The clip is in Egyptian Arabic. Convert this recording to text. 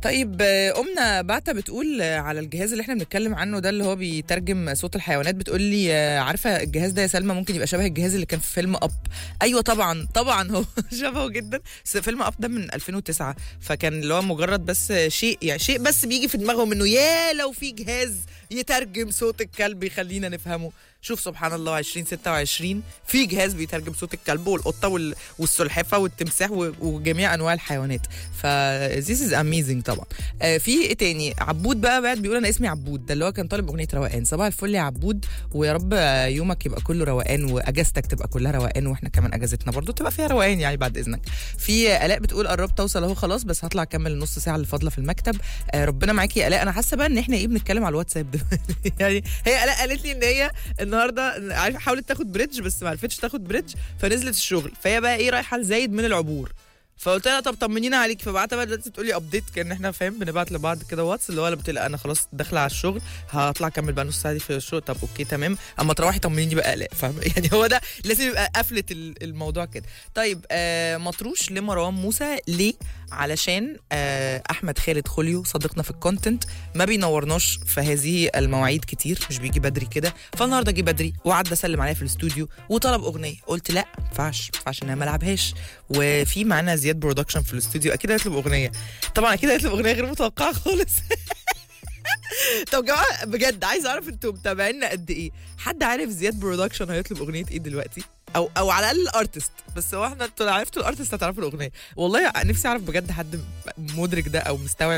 طيب آه، أمنا بعتة بتقول آه، على الجهاز اللي احنا بنتكلم عنه ده اللي هو بيترجم صوت الحيوانات بتقول لي آه، عارفة الجهاز ده يا سلمى ممكن يبقى شبه الجهاز اللي كان في فيلم أب أيوة طبعا طبعا هو شبهه جدا بس فيلم أب ده من 2009 فكان اللي هو مجرد بس شيء يعني شيء بس بيجي في دماغهم إنه يا لو في جهاز يترجم صوت الكلب يخلينا نفهمه شوف سبحان الله 2026 في جهاز بيترجم صوت الكلب والقطه وال- والسلحفه والتمساح و- وجميع انواع الحيوانات ف this is amazing طبعا آه في ايه تاني عبود بقى بعد بيقول انا اسمي عبود ده اللي هو كان طالب اغنيه روقان صباح الفل يا عبود ويا رب آه، يومك يبقى كله روقان واجازتك تبقى كلها روقان واحنا كمان اجازتنا برضو تبقى فيها روقان يعني بعد اذنك في آه، الاء بتقول قربت اوصل اهو خلاص بس هطلع اكمل النص ساعه اللي فاضله في المكتب آه ربنا معاكي يا الاء انا حاسه بقى ان احنا ايه بنتكلم على الواتساب دلوقتي يعني هي الاء قالت لي ان هي النهارده عارف حاولت تاخد بريدج بس ما عرفتش تاخد بريدج فنزلت الشغل فهي بقى ايه رايحه لزايد من العبور فقلت لها طب طمنينا عليك فبعتها بقى دلوقتي تقول لي ابديت كان احنا فاهم بنبعت لبعض كده واتس اللي هو لما بتقول انا خلاص داخله على الشغل هطلع اكمل بقى نص ساعه دي في الشغل طب اوكي تمام اما تروحي طمنيني بقى لا فاهم يعني هو ده لازم يبقى قفله ال- الموضوع كده طيب آه مطروش لمروان موسى ليه علشان آه احمد خالد خوليو صديقنا في الكونتنت ما بينورناش في هذه المواعيد كتير مش بيجي بدري كده فالنهارده جه بدري وعدى سلم عليا في الاستوديو وطلب اغنيه قلت لا ما ينفعش ما ينفعش ان انا ما العبهاش وفي معانا زياد برودكشن في الاستوديو اكيد هيطلب اغنيه طبعا اكيد هيطلب اغنيه غير متوقعه خالص طب يا جماعه بجد عايز اعرف انتوا متابعينا قد ايه حد عارف زياد برودكشن هيطلب اغنيه ايه دلوقتي او او على الاقل الارتست بس هو احنا انتوا لو عرفتوا الارتست هتعرفوا الاغنيه والله نفسي اعرف بجد حد مدرك ده او مستوعب